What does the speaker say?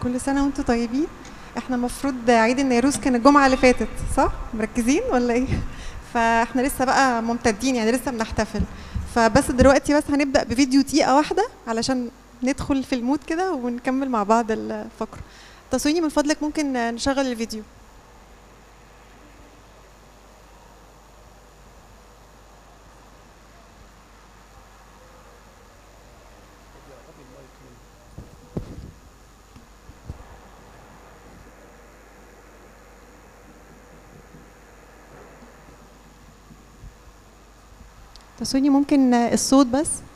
كل سنة وانتم طيبين احنا المفروض عيد النيروز كان الجمعة اللي فاتت صح؟ مركزين ولا ايه؟ فاحنا لسه بقى ممتدين يعني لسه بنحتفل فبس دلوقتي بس هنبدأ بفيديو دقيقة واحدة علشان ندخل في المود كده ونكمل مع بعض الفقرة تصويني من فضلك ممكن نشغل الفيديو تصويني ممكن الصوت بس